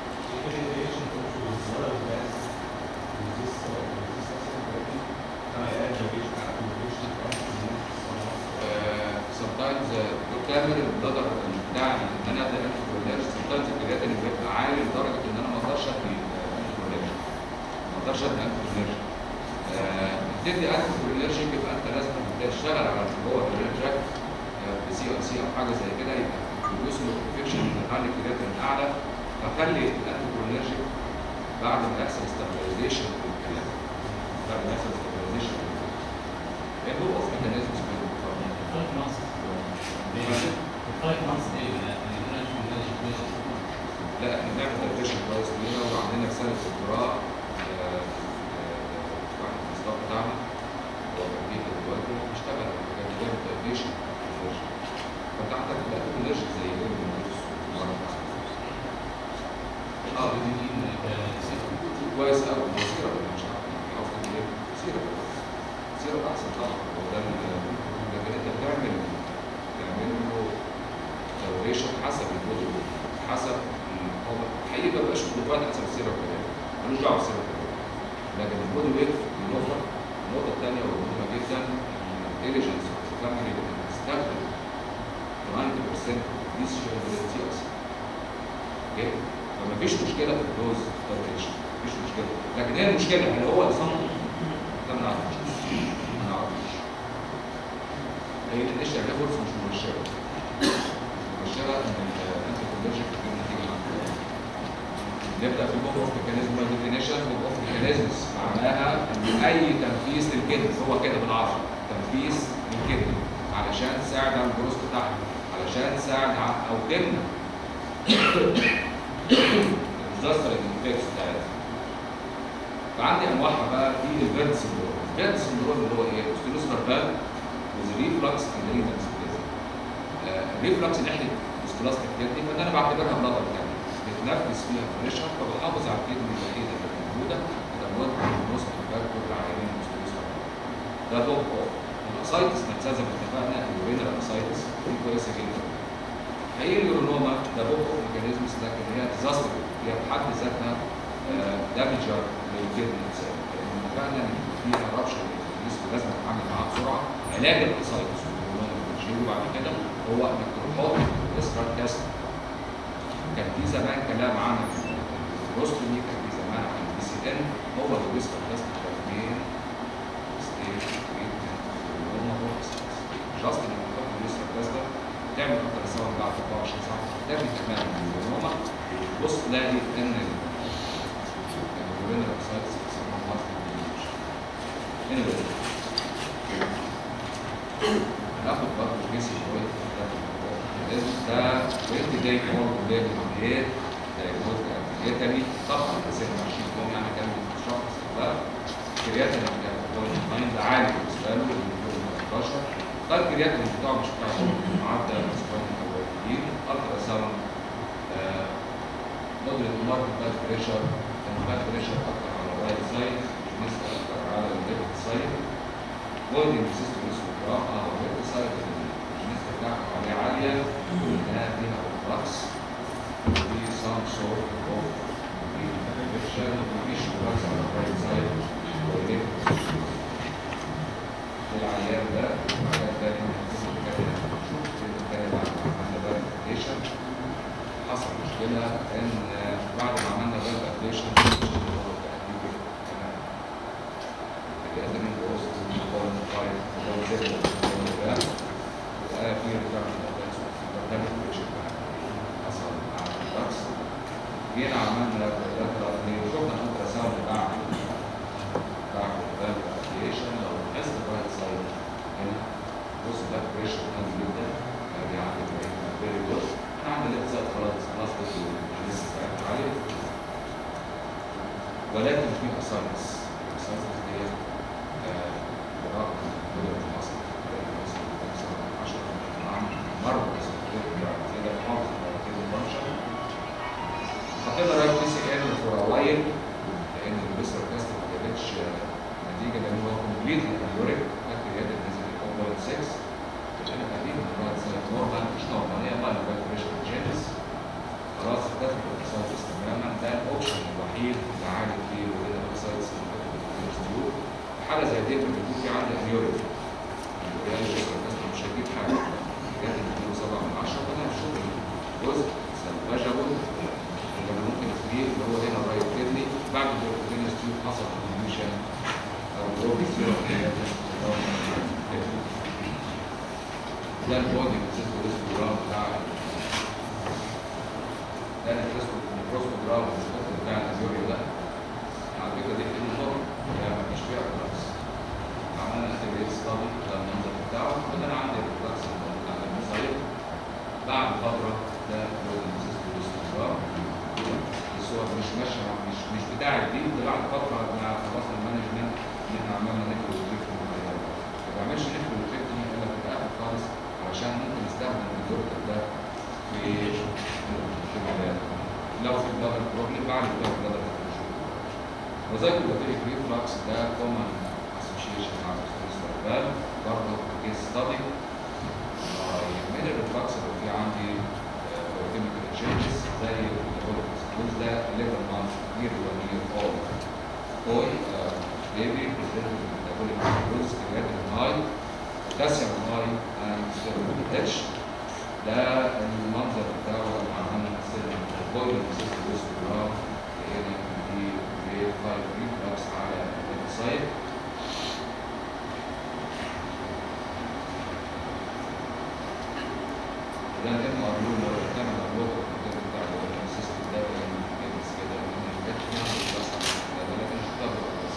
sometimes بتعمل البلدر بتاع ان انا ابدا انتي sometimes الكرياتين بيبقى عالي لدرجه ان انا ما اقدرش ادي انتي ما اقدرش ادي انتي بتدي انتي يبقى انت لازم تشتغل على جوه الرينجاك بسي او سي او حاجه زي كده يبقى الجزء الانفكشن بتخلي الكرياتين اعلى فخلي الانتي بعد ما يحصل ستابلايزيشن للكرياتين بعد ما يحصل ستابلايزيشن ايه هو اوف ميكانيزمز لا احنا بنعمل تفتيش كويس لينا وعندنا رساله دكتوراه واحد في الاسبوع بتاعنا هو كان دلوقتي بيشتغل كان بيعمل تفتيش فانت عندك الالرجي زي يوم اه كويس قوي سيرة مش عارف ايه سيرة سيرة احسن طبعا هو ده لكن انت بتعمل تعمل له توريشن حسب البودي حسب هو الحقيقه ما بقاش مضاد حسب السيره كمان ملوش دعوه بالسيره كمان لكن البودي ويت بيوفر النقطه اوكي فمفيش مشكله في الدوز تايتريشن مفيش مشكله لكن هي المشكله هل هو اللي صنع ده ما نعرفش ما نعرفش هي القشره ده فرصه مش مبشره مبشره ان الانتي كونفرجن بتجيب نتيجه عنها نبدا في البوك اوف ميكانيزم ديفينيشن بوك اوف ميكانيزمز معناها ان اي تنفيذ للكدن هو كده بالعربي تنفيذ للكدن علشان تساعد على الجروث بتاعها علشان تساعد على او تمنع الديزاستر الانفكس بتاعتها فعندي انواعها بقى في الفيرت سندروم الفيرت سندروم اللي هو ايه؟ ستيلوس رابال وزريفلكس اند رينال سبليزم الريفلكس ناحيه ستيلاستيك كدني فده انا بعتبرها بلطه كامله بتنفذ فيها بريشر فبتحافظ على الكدني الوحيده اللي موجوده تدمرت النص الفاكتور العيانين ستيلوس رابال ده دوب اوف الاسايتس نفسها زي ما اتفقنا اليورينال اسايتس دي كويسه جدا هي اليورونوما ده بوك اوف ميكانيزمز لكن هي ديزاستر هي بحد ذاتها دامجر للكدني نفسها لان اتفقنا ان فيها رابشن للكدنيس ولازم نتعامل معاها بسرعه علاج الاسايتس واليورونوما اللي بنشيله بعد كده هو انك تحط اسرار كاست كان في زمان كلام عن الروستومي كان في زمان عن البي سي ان هو الويسكر كاست كان بين ستيج تريتمنت واليورونوما هو جاست انك تحط الويسكر كاست ده تعمل اكتر سوا بعد 24 ساعه تعمل كمان اليورونوما بص تلاقي ان اليورينال اوكسايدز بيسموها ماركت anyway ناخد برضه جيسي شويه ده 20 داي مور قدام العمليات دايجنوز كابيتالي طبعا بس 20 يوم يعني كان شخص ده كرياتين كان بوينت 9 ده عالي بالنسبه له اللي 13 ده الكرياتين بتاعه مش بتاع معدل الاسبوعين الاولانيين الترا ساوند مودريت ماركت باك بريشر كان باك بريشر اكتر على الرايت سايد نسبه اكتر على الليفت سايد بوينتنج سيستم اسمه جراف اه الليفت سايد النسبه بتاعته عليه عاليه انها فيها اوبراكس ودي سام سورت اوف انفكشن مفيش اوبراكس على الرايت سايد والليفت العيان ده العيان ده حصل مشكلة ان بعد ما عملنا بلد ابليشن الادمين بوست بول فايت بول زيرو بول ده وقال في برنامج بريشن حصل مع الدكس جينا عملنا شفنا الالترا ساوند بتاع بتاع البلد ابليشن لو لاحظت الرايت سايد هنا بص ده بريشر عالي جدا يعني فيري جود انا عندي الاقتصاد خلاص خلاص بس لسه بتاعت عالي ولكن في اساينس الاساينس دي برغم قدرة مصر مصر 10 عام مرة بس كده محافظ على كده الفانكشن حطينا رايت بي سي ان فور وايل لان البيسر كاست ما جابتش نتيجه لان هو كومبليت اليوريك الكرياتين نزل 0.6 انا قديم من الرايت سايد نورمال مش نورمال هي مال فايبريشن جينس خلاص اختفت الاكسايتس تماما ده الاوبشن الوحيد اللي عالج فيه وهنا الاكسايتس حاله زي دي بيكون في عندي انيوريك يعني مش هجيب حاجه جات اديله 7 من 10 فانا هشوف جزء سلفاجابل اللي ممكن تجيب اللي هو هنا الرايت كدني بعد البروتين ستيوب حصل كونفيوجن او بروتين ده البودي بتسيبه الاسبوجرام بتاع ده الاسبوجرام بتاع الازوري ده على فكره دي في النظام يعني مفيش فيها كلاس عملنا اكتيفيت ستادي ده المنظر بتاعه وده انا عندي الكلاس بتاع المصايب بعد فتره ده هو السيستم الاسبوجرام الصور مش ماشيه مش مش بتاع الجديد ده بعد فتره مع خلاص المانجمنت ان احنا عملنا نكتب وتكتب ما بعملش نكتب وتكتب الا في الاخر خالص عشان ممكن نستخدم الدكتور ده في في العلاج لو في بلادر بروبلم بعد البلادر بلادر وزي البكتيريا ريفلكس ده كومن اسوشيشن مع الاستربال برضه كيس ستادي من الريفلكس اللي في عندي كيميكال تشينجز زي الجزء ده 11 مانث year one year old boy baby presented with metabolic cirrhosis creatinine high potassium high and serum H ده المنظر بتاعه لما عملنا سيرم بوينت سيستم ريستوران هنا دي جريد 5 ريفلكس على الويب سايت ده الام ار يو لو بتعمل ابلود بتاع السيستم ده بس كده ما كانش نعمل بس ده لكن مش هتقدر بس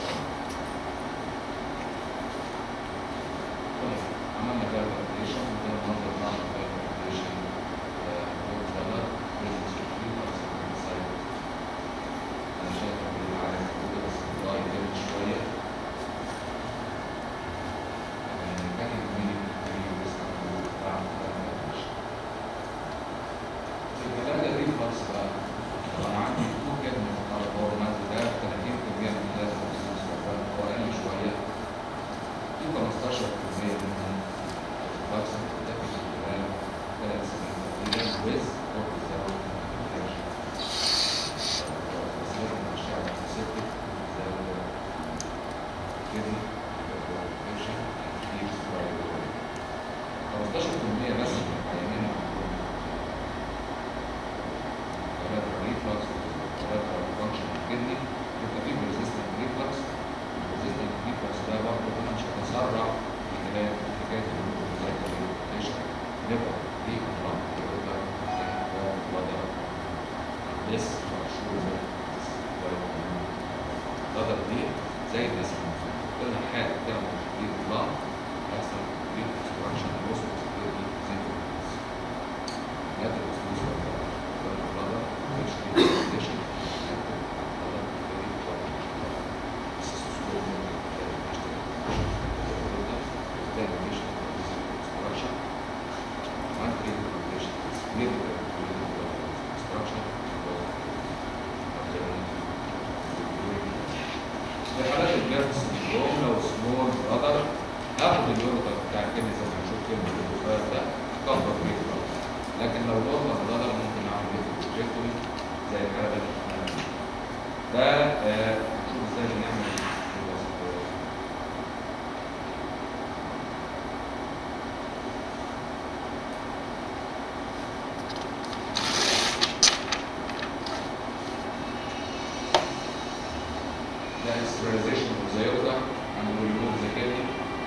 طيب عملنا فيها فاليديشن ده المنظر بتاع الفاليديشن وورد كلر بزنس ريفيو سايت انا شايف ان العالم كله بس اللاي جامد شويه يعني كان يهمني الفيديو بس بتاع الفاليديشن الكلام ده ليه خالص بقى طب انا عندي تو كده من الخطر هو المنزل ده 30% من لازم هو اقل شويه في 15% منهم بس ده في خلال ثلاث سنين تقريبا ويز اور without infection. بس لازم نمشيها على specific زي كده infection keeps right away. 15% بس من العيانين عندهم ثلاثة ريفلكس ثلاثة فانكشن الكدني يبقى في ريزيستنت ريفلكس الريزيستنت ريفلكس ده برضه انا مش هتسرع في خلال حكايه الريزيستنت نبقى دي امراض يبقى وضع بس مشهور وضع دي زي الناس كل حاجه بتعمل تشديد الضغط يحصل تشديد اكسبانشن وسط تشديد زي لا تبص brother, which is condition, brother, very important. This is slow then condition is construction. One thing condition is middle construction. في حالات الجرس اليوم لو سمول برادر هاخد اليورتر بتاع الكلمة زي ما هنشوف كلمة اليورتر ده كبر بيه لكن لو نورمال برادر ممكن اعمل بيه بروجيكتوري زي الحاله اللي احنا عملناها. ده آه، نشوف ازاي بنعمل الوظيفة. ده sterilization of the aorta and we remove the kidney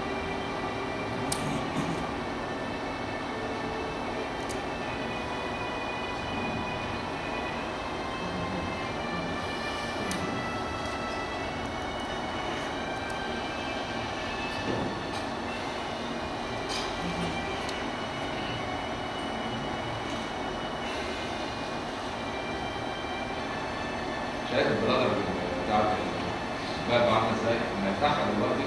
شايف البلادر بتاعت الباب عامله ازاي؟ لما يفتحها دلوقتي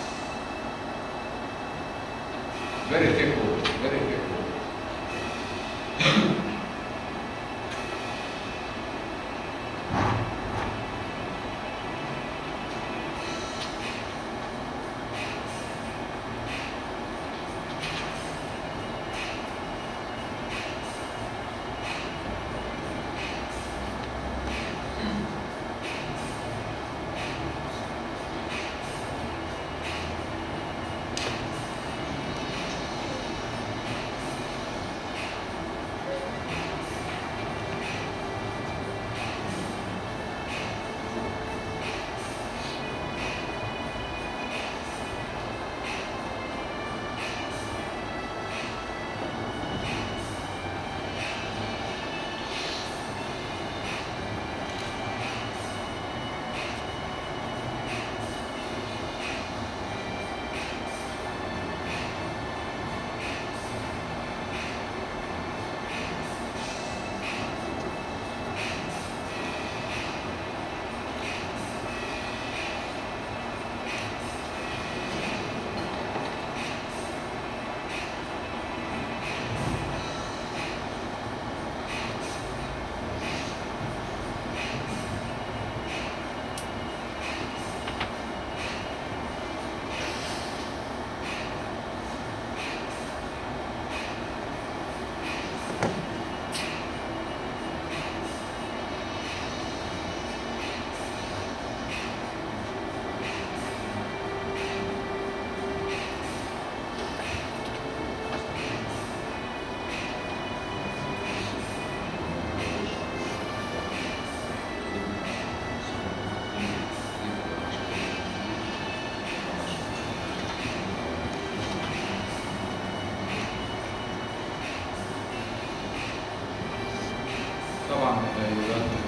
فيري ثيك فيري ثيك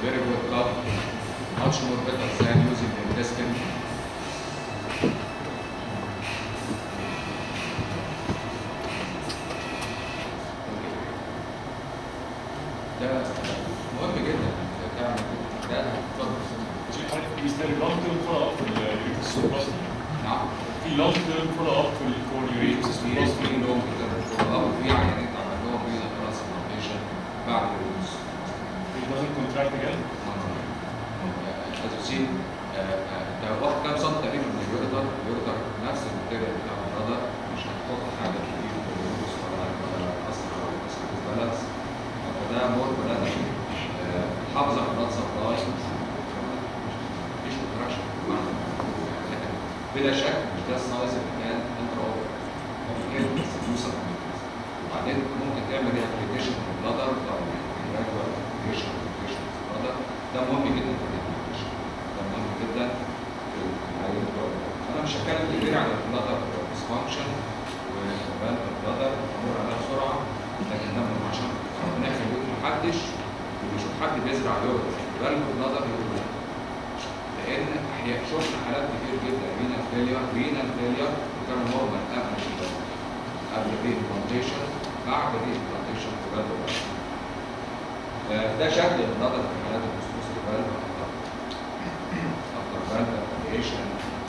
very good cup, much more better than using the intestine. ده مهم جدا إنك تعمل ده اتفضل Is there a long-term follow-up for the ureteroplasty? نعم في long-term follow-up for for في ureteroplasty? في لهم او في عيانين اتعمل لهم فيزا ترانسبلانتيشن بعد الريليز It doesn't contract again? الاساسين ده واخد كام سم تقريبا من اليوريتر اليوريتر نفس الماتيريال بتاع الرادر مش هتحط حاجه كتير في الفلوس ولا ولا اصل ولا اصل بالانس فده مور بلاد حافظه على البلاد سبلاي مفيش كونتراكشن بلا شك مش ده السايز اللي كان انترا اوفر هو بس يوصل وبعدين ممكن تعمل ريهابيليتيشن في البلادر او جرادوال ريهابيليتيشن في البلادر ده مهم جدا في الريهابيليتيشن ده مهم جدا في العيان البلادر انا مش هتكلم كتير عن البلادر ديسفانكشن وبلد البلادر امر عليها بسرعه لكن ده مهم عشان ربنا يخليك محدش بيشوف حد بيزرع يورو بلد البلادر يقول لا لان احياء شفنا حالات كتير جدا رينا فيلير رينا فيلير وكانوا نورمال قبل ال- قبل الري امبلانتيشن بعد الري امبلانتيشن في بلد البلد ده شكل البلادر في حالات الفسفوس البلد اكتر بلد ابليشن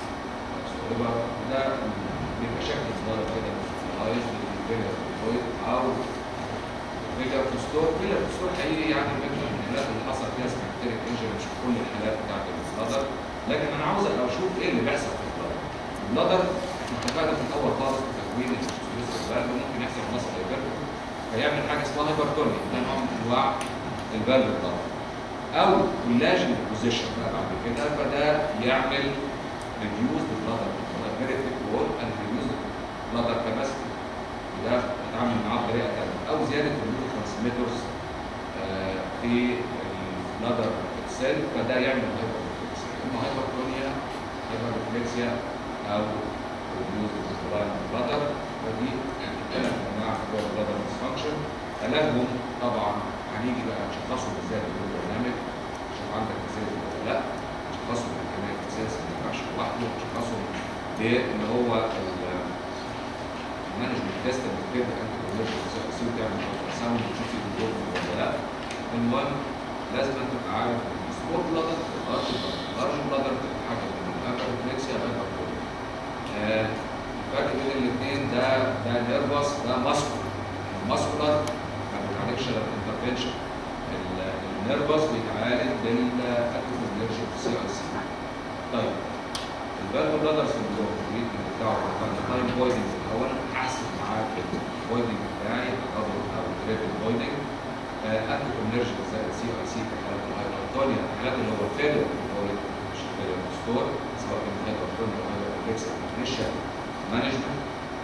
ده بيبقى شكل البلادر كده لايز بالفيلير او فيلر فستور فيلر فستور حقيقي يعني من الحالات اللي حصل فيها سبكتيريك انجري مش في كل الحالات بتاعت البلادر لكن انا عاوز ابقى اشوف ايه اللي بيحصل في البلادر البلادر احنا اتفقنا في الاول خالص في تكوين الفسفوريس في البلد ممكن يحصل مصل هايبر فيعمل حاجه اسمها هايبرتونيا ده نوع من انواع البلد الضغط او كولاجين بوزيشن بقى بعد كده فده يعمل ريديوز بلادر فيري ثيك وول اند ريديوز بلادر كاباسيتي وده بتتعامل معاه بطريقه ثانيه او زياده النيورو ترانسميترز في البلادر سيل فده يعمل هايبرفلكسيا اما هايبرتونيا هايبرفلكسيا او ريديوز بلادر ودي ثلاث انواع بتوع البلادر ديسفانكشن علاجهم طبعا هنيجي بقى نشخصهم ازاي بالبرنامج نشوف عندك فاسيلتي ولا لا نشخصهم بالكميه الاساسي ما ينفعش لوحده نشخصهم بان هو المانجمنت تيست اللي بتبدا انت كوميرشال سي تعمل ساوند وتشوف في الدور ولا لا المهم لازم انت تبقى عارف ان السمول بلادر اللارج اللارج بلادر بتتحكم من الهايبر ريفلكسيا هايبر الفرق بين الاثنين ده ده نيرفس ده ماسكولار الماسكولار ما بيتعالجش الا بالانترفنشن النيرفس بيتعالج بالاكتيف انرجي سي اي سي طيب البالب بلادر سندروم التريتمنت بتاعه كان تايم بويدنج الاول هحسب معاه البويدنج بتاعي او او تريبل بويدنج اكتيف انرجي سي اي سي في حالات الهايبرتونيا الحالات اللي هو فيلر بويد مش فيلر ستور سواء كان هايبرتونيا او هايبرفلكسيا انيشال مانجمنت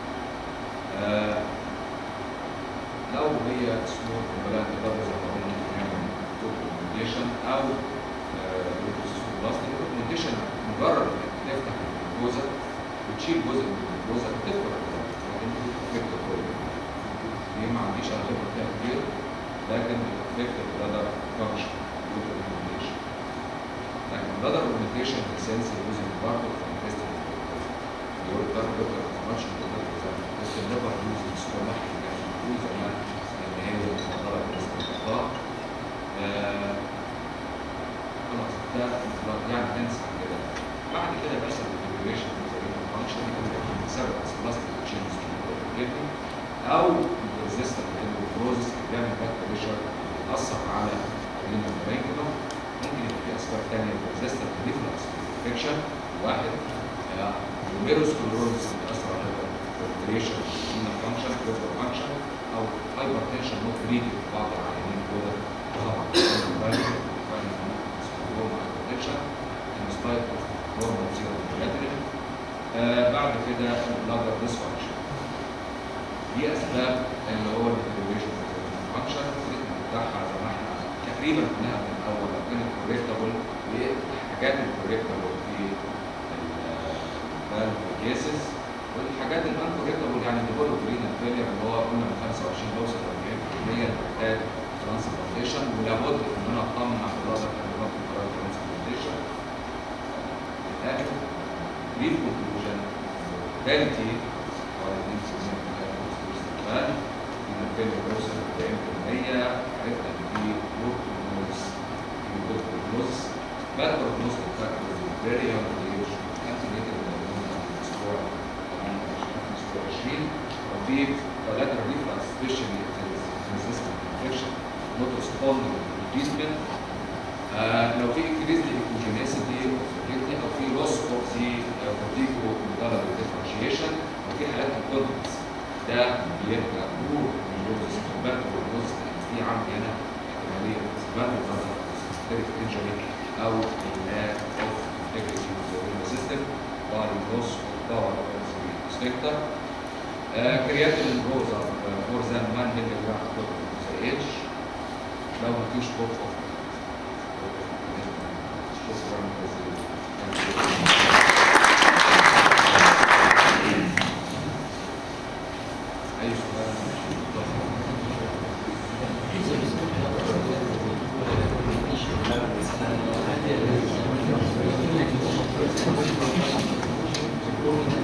لو هي سموث بلاد تقدر زي ما قلنا ممكن نعمل دوكيومنتيشن او بلاستيك دوكيومنتيشن مجرد انك تفتح الجوزه وتشيل جزء من الجوزه بتدخل لكن تفكت كل دي ما عنديش انا خبره فيها كتير لكن بتفكت البلادر فانكشن دوكيومنتيشن لكن البلادر دوكيومنتيشن اساسي جزء من برضه في التستنج يقول لك دكتور ما تفهمش تقدر بس النبر يوز السكولا يوز انا اللي هي المفضله بالنسبه للاطفال خلاص ده يعني ننسى عن كده بعد كده بيحصل ديفيبريشن زي الفانكشن يكون بسبب بلاستيك تشينجز في او الريزيستنت البروزس اللي بيعمل باك بريشر بيأثر على الرينال برينكولوم ممكن يبقى في اسباب ثانيه ريزيستنت ريفلكس انفكشن واحد وميروسكلوروزس اللي بيأثر على الريشن رينال فانكشن ليفر فانكشن او هايبر تنشن نوت ريدي في بعض العيانين دول طبعا protection in spite of normal zero heredity. بعد كده البلادر ديسفانكشن. دي اسباب اللي هو الديفيبريشن فانكشن بتاعها زي ما احنا تقريبا قلناها من الاول لو كانت كوريكتابل والحاجات الكوريكتابل في الفالف كيسز والحاجات الان كوريكتابل يعني ديفولوب رينال فيلير اللي هو قلنا من 25 لوصل ل 40% محتاج ترانسبلانتيشن ولابد ان انا اطمن على البلادر اخر brief conclusion mortality حوالي 2% كمان ان كان بيوصل ل 40% عرفنا ان في good prognosis في good prognosis bad prognostic factors in very young age estimated ان هم في الاسبوع 20 وفي collateral reflux especially if there is resistant infection not responding to treatment آه، لو في increased echogenicity of the kidney او في loss of the vertigo medullary differentiation او في حالات incontinence ده بيرجع نور الجوزس كومبات والجوزس في عندي هنا احتماليه استخدام النظر systemic injury او lack of integrity of the immune system by loss of power of the sphincter كرياتين جوز more than 1 مللي جرام per age لو مفيش بوك اوف شكرا جزيلا اي سؤال